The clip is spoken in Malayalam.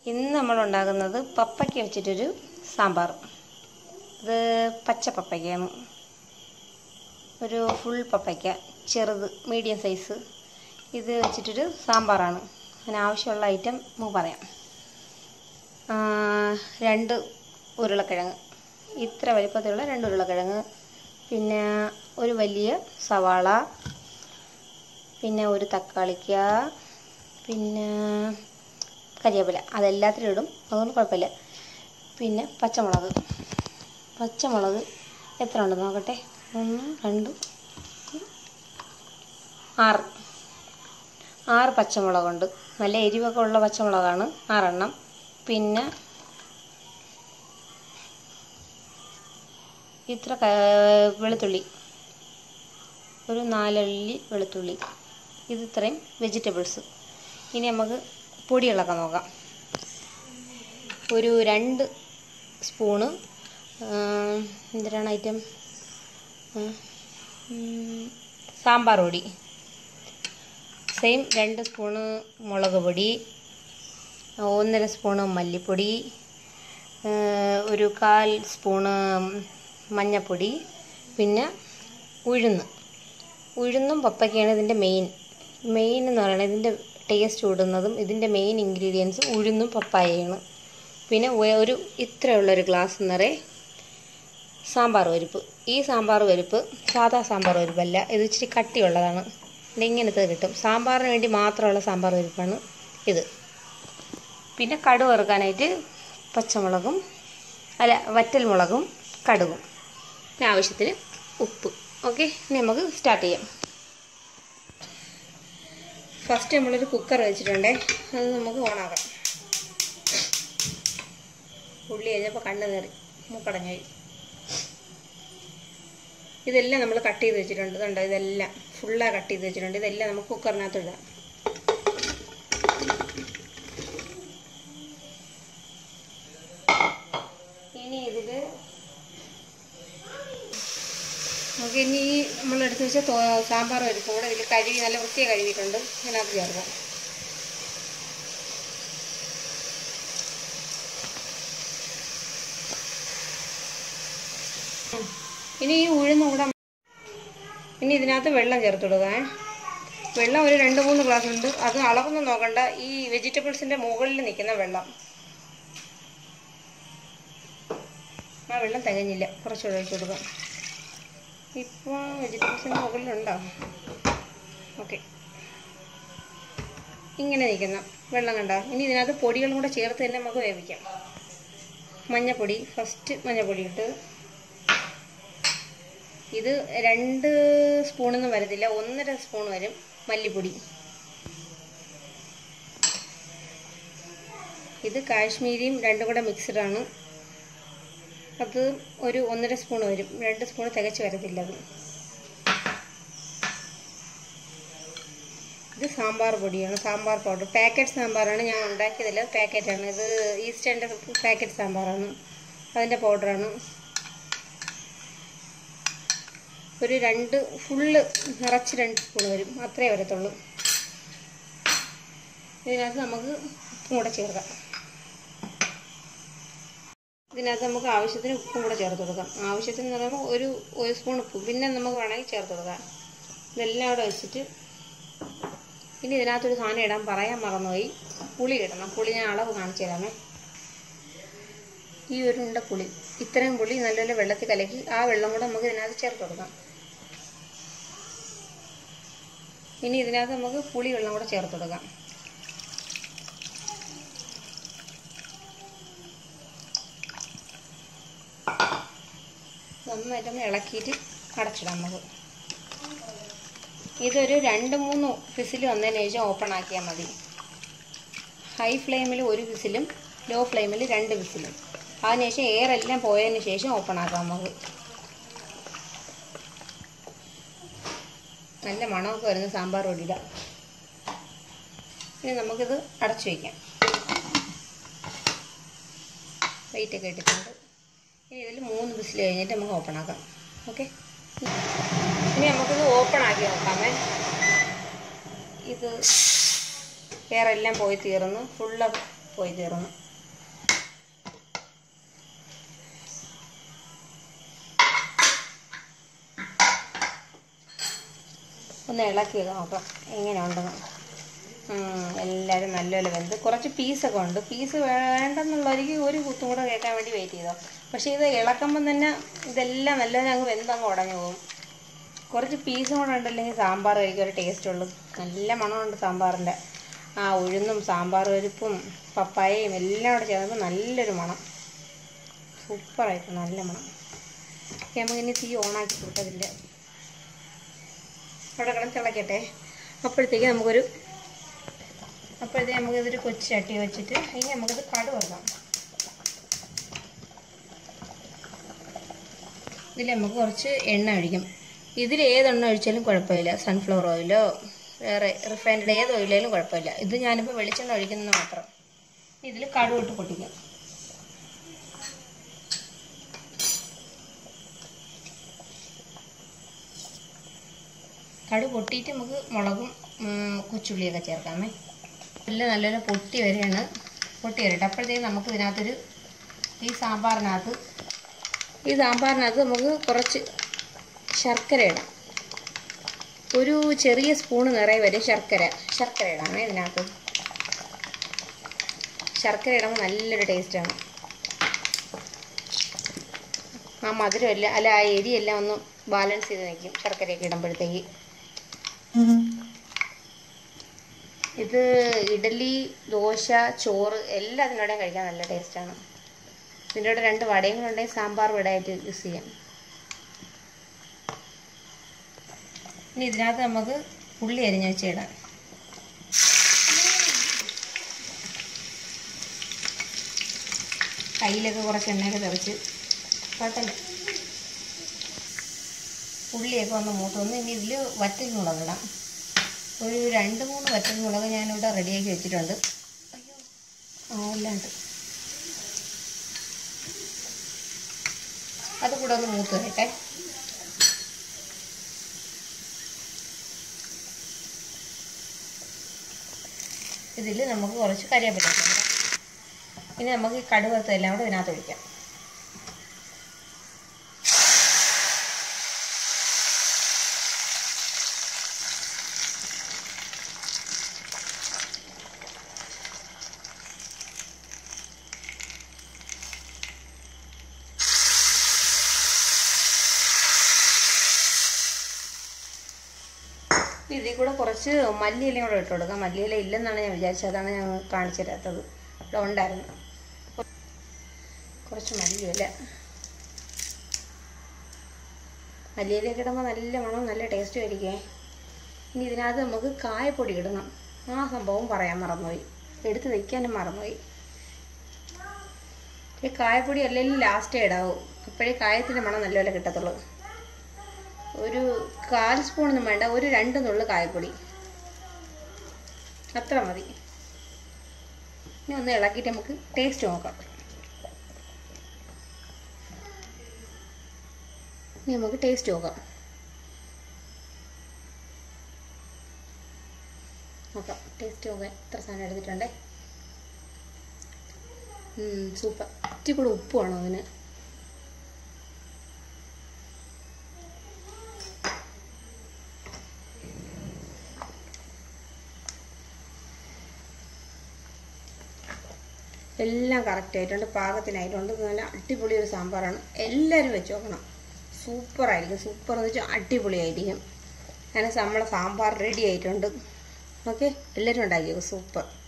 ഇന്ന് നമ്മൾ ഉണ്ടാക്കുന്നത് പപ്പയ്ക്ക വെച്ചിട്ടൊരു സാമ്പാർ ഇത് പച്ച പപ്പയ്ക്കയാണ് ഒരു ഫുൾ പപ്പയ്ക്ക ചെറുത് മീഡിയം സൈസ് ഇത് വെച്ചിട്ടൊരു സാമ്പാറാണ് അതിന് ആവശ്യമുള്ള ഐറ്റം നമുക്ക് പറയാം ആ, രണ്ട് ഉരുളക്കിഴങ്ങ് ഇത്ര വലിപ്പത്തിലുള്ള രണ്ട് ഉരുളക്കിഴങ്ങ് പിന്നെ ഒരു വലിയ സവാള പിന്നെ ഒരു തക്കാളിക്ക പിന്നെ കരിവേപ്പില അതെല്ലാത്തിലും ഇടും അതുകൊണ്ട് കുഴപ്പമില്ല പിന്നെ പച്ചമുളക് പച്ചമുളക് എത്ര ഉണ്ട് നോക്കട്ടെ ഒന്ന് രണ്ട് ആറ് ആറ് പച്ചമുളകുണ്ട് നല്ല എരിവൊക്കെ ഉള്ള പച്ചമുളകാണ് ആറെണ്ണം പിന്നെ ഇത്ര ക- വെളുത്തുള്ളി ഒരു നാലല്ലി വെളുത്തുള്ളി ഇത് ഇത്രയും വെജിറ്റബിൾസ് ഇനി നമുക്ക് പൊടികളൊക്കെ നോക്കാം ഒരു രണ്ട് സ്പൂണ് ആം, എന്തിനാണ് ഐറ്റം ആ, ഉം, സാമ്പാർ പൊടി സെയിം രണ്ട് സ്പൂണ് മുളക് പൊടി ഒന്നര സ്പൂണ് മല്ലിപ്പൊടി ആ, ഒരു കാൽ സ്പൂണ് മഞ്ഞൾപ്പൊടി പിന്നെ ഉഴുന്ന് ഉഴുന്നും പപ്പയ്ക്കാണ് ഇതിൻ്റെ മെയിൻ മെയിൻ എന്ന് പറയുന്നത് ഇതിൻ്റെ ടേസ്റ്റ് കൂടുന്നതും ഇതിൻ്റെ മെയിൻ ഇൻഗ്രീഡിയൻസ് ഉഴുന്നും പപ്പായയാണ് പിന്നെ ഒ- ഒരു ഇത്രയുള്ളൊരു ഗ്ലാസ് നിറയെ സാമ്പാർ പരിപ്പ് ഈ സാമ്പാർ പരിപ്പ് സാധാ സാമ്പാർ പരിപ്പല്ല ഇത് ഇച്ചിരി കട്ടിയുള്ളതാണ് ഇത് ഇങ്ങനത്തെ കിട്ടും സാമ്പാറിന് വേണ്ടി മാത്രമുള്ള സാമ്പാർ പരിപ്പാണ് ഇത് പിന്നെ കടുക് വറുക്കാനായിട്ട് പച്ചമുളകും അല്ല വറ്റൽ മുളകും കടുകും പിന്നെ ആവശ്യത്തിന് ഉപ്പ് ഓക്കെ ഇനി നമുക്ക് സ്റ്റാർട്ട് ചെയ്യാം ഫസ്റ്റ് നമ്മളൊരു കുക്കർ വെച്ചിട്ടുണ്ടേ അത് നമുക്ക് ഓണാക്കാം ഉള്ളി കഴിഞ്ഞപ്പോൾ കണ്ണ് കയറി മൂക്കടഞ്ഞു പോയി ഇതെല്ലാം നമ്മൾ കട്ട് ചെയ്ത് വെച്ചിട്ടുണ്ട് ഇതുണ്ട് ഇതെല്ലാം ഫുള്ളാ കട്ട് ചെയ്ത് വെച്ചിട്ടുണ്ട് ഇതെല്ലാം നമുക്ക് കുക്കറിനകത്ത് ഇടാം ഇനി ഇതിൽ നമുക്ക് ഇനി ഈ നമ്മൾ എടുത്ത് വെച്ച തോ- സാമ്പാർ പരിപ്പ് കൂടെ ഇതിൽ കഴുകി നല്ല വൃത്തിയായി കഴുകിയിട്ടുണ്ട് അതിനകത്ത് ചേർക്കാം ഉം. ഇനി ഈ ഉഴുന്ന് കൂടെ ഇനി ഇതിനകത്ത് വെള്ളം ചേർത്ത് കൊടുക്കാം വെള്ളം ഒരു രണ്ട് മൂന്ന് ഗ്ലാസ് ഉണ്ട് അത് അളവൊന്നും നോക്കണ്ട ഈ വെജിറ്റബിൾസിൻ്റെ മുകളിൽ നിൽക്കുന്ന വെള്ളം ആ വെള്ളം തികഞ്ഞില്ല കുറച്ചുകൂടെ ഒഴിച്ച് കൊടുക്കാം ഇപ്പോൾ വെജിറ്റബിൾസിൻ്റെ മുകളിലുണ്ടോ ഓക്കെ ഇങ്ങനെ നിൽക്കുന്ന വെള്ളം കണ്ട ഇനി ഇതിനകത്ത് പൊടികളും കൂടെ ചേർത്ത് തന്നെ നമുക്ക് വേവിക്കാം മഞ്ഞപ്പൊടി ഫസ്റ്റ് മഞ്ഞപ്പൊടി ഇട്ട് ഇത് രണ്ട് സ്പൂണൊന്നും വരത്തില്ല ഒന്നര സ്പൂൺ വരും മല്ലിപ്പൊടി ഇത് കാശ്മീരിയും രണ്ടും കൂടെ മിക്സ്ഡാണ് അത് ഒരു ഒന്നര സ്പൂൺ വരും രണ്ട് സ്പൂൺ തികച്ച് വരത്തില്ല അത് ഇത് സാമ്പാർ പൊടിയാണ് സാമ്പാർ പൗഡർ പാക്കറ്റ് സാമ്പാറാണ് ഞാൻ ഉണ്ടാക്കിയതില്ല പാക്കറ്റാണ് ഇത് ഈസ്റ്റേൻ്റെ പാക്കറ്റ് സാമ്പാറാണ് അതിൻ്റെ പൗഡറാണ് ഒരു രണ്ട് ഫുള്ള് നിറച്ച് രണ്ട് സ്പൂൺ വരും അത്രേ വരത്തുള്ളൂ ഇതിനകത്ത് നമുക്ക് ഉപ്പും കൂടെ ചേർക്കാം ഇതിനകത്ത് നമുക്ക് ആവശ്യത്തിന് ഉപ്പും കൂടെ ചേർത്ത് കൊടുക്കാം ആവശ്യത്തിന് എന്ന് പറയുമ്പോൾ ഒരു ഒരു സ്പൂൺ ഉപ്പ് പിന്നെ നമുക്ക് വേണമെങ്കിൽ ചേർത്ത് കൊടുക്കാം ഇതെല്ലാം അവിടെ വെച്ചിട്ട് ഇനി ഇതിനകത്തൊരു സാധനം ഇടാൻ പറയാൻ മറന്നുപോയി പുളി ഇടണം പുളി ഞാൻ അളവ് കാണിച്ചു തരാമേ ഈ ഒരു ഉണ്ട പുളി ഇത്രയും പുളി നല്ലപോലെ വെള്ളത്തിൽ കലക്കി ആ വെള്ളം കൂടെ നമുക്ക് ഇതിനകത്ത് ചേർത്ത് കൊടുക്കാം ഇനി ഇതിനകത്ത് നമുക്ക് പുളി വെള്ളം കൂടെ ചേർത്ത് കൊടുക്കാം നന്നായിട്ടൊന്ന് ഇളക്കിയിട്ട് അടച്ചിടാം നമുക്ക് ഇതൊരു രണ്ട് മൂന്ന് വിസിൽ വന്നതിന് ശേഷം ഓപ്പൺ ആക്കിയാൽ മതി ഹൈ ഫ്ലെയിമിൽ ഒരു വിസിലും ലോ ഫ്ലെയിമിൽ രണ്ട് വിസിലും അതിനുശേഷം എയർ എല്ലാം പോയതിന് ശേഷം ഓപ്പൺ ആക്കാം നമുക്ക് നല്ല മണമൊക്കെ വരുന്ന സാമ്പാർ പൊടിയിടാം ഇനി നമുക്കിത് അടച്ചു വയ്ക്കാം വെയിറ്റൊക്കെ ഇട്ടിട്ടുണ്ട് ഇനി ഇതിൽ മൂന്ന് വിസിൽ കഴിഞ്ഞിട്ട് നമുക്ക് ഓപ്പൺ ആക്കാം ഓക്കെ ഇനി നമുക്കിത് ഓപ്പൺ ആക്കി നോക്കാമേ ഇത് എയറെല്ലാം പോയി തീർന്ന് ഫുള്ള് പോയി തീർന്നു ഒന്ന് ഇളക്കി നോക്കാം എങ്ങനെയുണ്ടെന്ന് ഉം, എല്ലാവരും നല്ലപോലെ വെന്ത് കുറച്ച് പീസൊക്കെ ഉണ്ട് പീസ് വേണ്ടെന്നുള്ളവർക്ക് ഒരു കുത്തും കൂടെ കേൾക്കാൻ വേണ്ടി വെയിറ്റ് ചെയ്തോ പക്ഷേ ഇത് ഇളക്കുമ്പം തന്നെ ഇതെല്ലാം നല്ലപോലെ അങ്ങ് വെന്തങ്ങ് ഉടഞ്ഞു പോകും കുറച്ച് പീസും കൂടെ ഉണ്ടല്ലെങ്കിൽ സാമ്പാർ കഴിക്കാൻ ഒരു ടേസ്റ്റ് ഉള്ളൂ നല്ല മണമുണ്ട് സാമ്പാറിൻ്റെ ആ ഉഴുന്നും സാമ്പാർ പരിപ്പും പപ്പായയും എല്ലാം കൂടെ ചേർന്നപ്പോൾ നല്ലൊരു മണം സൂപ്പറായിട്ട് നല്ല മണം ഓക്കെ നമുക്കിനി തീ ഓണാക്കി കൊടുത്തതില്ല അവിടെ കിടന്ന് തിളക്കട്ടെ അപ്പോഴത്തേക്ക് നമുക്കൊരു അപ്പോഴത്തേക്ക് നമുക്കിതൊരു കൊച്ചു ചട്ടി വെച്ചിട്ട് ഇനി നമുക്കിത് കടു വെക്കാം ഇതിൽ നമുക്ക് കുറച്ച് എണ്ണ ഒഴിക്കും ഇതിൽ ഏതെണ്ണ ഒഴിച്ചാലും കുഴപ്പമില്ല സൺഫ്ലവർ ഓയിലോ വേറെ റിഫൈൻഡ് ഏത് ഓയിലായാലും കുഴപ്പമില്ല ഇത് ഞാനിപ്പോൾ വെളിച്ചെണ്ണ ഒഴിക്കുന്നത് മാത്രം ഇതിൽ കടുവിട്ട് പൊട്ടിക്കാം കടു പൊട്ടിയിട്ട് നമുക്ക് മുളകും ഉം, കൊച്ചുള്ളിയൊക്കെ ചേർക്കാമേ എല്ലാം നല്ലപോലെ പൊട്ടി വരികയാണ് പൊട്ടി വരട്ടെ അപ്പോഴത്തേക്കും നമുക്ക് ഇതിനകത്തൊരു ഈ സാമ്പാറിനകത്ത് ഈ സാമ്പാറിനകത്ത് നമുക്ക് കുറച്ച് ശർക്കര ഇടാം ഒരു ചെറിയ സ്പൂണ് നിറയെ വരെ ശർക്കര ശർക്കര ഇടാമേ ഇതിനകത്ത് ശർക്കര ഇടുമ്പോൾ നല്ലൊരു ടേസ്റ്റാണ് ആ മധുരമല്ല അല്ല ആ എരിയെല്ലാം ഒന്ന് ബാലൻസ് ചെയ്ത് നിൽക്കും ശർക്കരയൊക്കെ ഇടുമ്പോഴത്തേക്ക് ഇത് ഇഡലി ദോശ ചോറ് എല്ലാം അതിനോടെയും കഴിക്കാൻ നല്ല ടേസ്റ്റാണ് ഇതിൻ്റെ കൂടെ രണ്ട് വടയും കൂടെ ഉണ്ടെങ്കിൽ സാമ്പാർ വടയായിട്ട് യൂസ് ചെയ്യാം ഇനി ഇതിനകത്ത് നമുക്ക് ഉള്ളി അരിഞ്ഞ് വെച്ചിടാം കയ്യിലൊക്കെ കുറച്ച് എണ്ണയൊക്കെ തെറിച്ച് കുഴപ്പമില്ല ഉള്ളിയൊക്കെ ഒന്ന് മൂത്തൊന്ന് ഇനി ഇതിൽ വറ്റൽ മുളകിടാം ഒരു രണ്ട് മൂന്ന് വറ്റൽ മുളക് ഞാനിവിടെ റെഡിയാക്കി വെച്ചിട്ടുണ്ട് അയ്യോ ആ അല്ലാണ്ട് അത് കൂടെ ഒന്ന് മൂത്ത് വരട്ടെ ഇതിൽ നമുക്ക് കുറച്ച് കരിയാപ്പില ഇട്ട് കൊടുക്കാം. ഇനി നമുക്ക് ഈ കടുവത്ത് എല്ലാം കൂടെ ഇതിനകത്ത് ഒഴിക്കാം ഇതിൽ കൂടെ കുറച്ച് മല്ലിയിലയും കൂടെ ഇട്ട് കൊടുക്കാം മല്ലിയില ഇല്ലെന്നാണ് ഞാൻ വിചാരിച്ചത് അതാണ് ഞാൻ കാണിച്ചു തരാത്തത് ഇവിടെ ഉണ്ടായിരുന്നു കുറച്ച് മല്ലിയില മല്ലിയിലയൊക്കെ ഇടുമ്പോൾ നല്ല മണം നല്ല ടേസ്റ്റും ആയിരിക്കേ ഇനി ഇതിനകത്ത് നമുക്ക് കായപ്പൊടി ഇടണം ആ സംഭവം പറയാൻ മറന്നുപോയി എടുത്ത് വെക്കാനും മറന്നുപോയി ഈ കായപ്പൊടി അല്ലെങ്കിൽ ലാസ്റ്റേ ഇടാവൂ അപ്പോഴേ കായത്തിൻ്റെ മണം നല്ലപോലെ കിട്ടത്തുള്ളൂ ഒരു കാൽ സ്പൂണൊന്നും വേണ്ട ഒരു രണ്ട് നുള്ളു കായപ്പൊടി അത്ര മതി ഇനി ഒന്ന് ഇളക്കിയിട്ട് നമുക്ക് ടേസ്റ്റ് നോക്കാം ഇനി നമുക്ക് ടേസ്റ്റ് നോക്കാം നോക്കാം ടേസ്റ്റ് നോക്കാൻ എത്ര സാധനം എടുത്തിട്ടുണ്ടേ സൂപ്പർ ഇച്ചിരി കൂടെ ഉപ്പ് വേണം അതിന് എല്ലാം കറക്റ്റ് ആയിട്ടുണ്ട് പാകത്തിനായിട്ടുണ്ട് നല്ല അടിപൊളി ഒരു സാമ്പാറാണ് എല്ലാവരും വെച്ച് നോക്കണം സൂപ്പറായിരിക്കും സൂപ്പർ എന്ന് വെച്ചാൽ അടിപൊളിയായിരിക്കും അങ്ങനെ നമ്മളെ സാമ്പാർ റെഡി ആയിട്ടുണ്ട് ഓക്കെ എല്ലാവരും ഉണ്ടാക്കിയോ സൂപ്പർ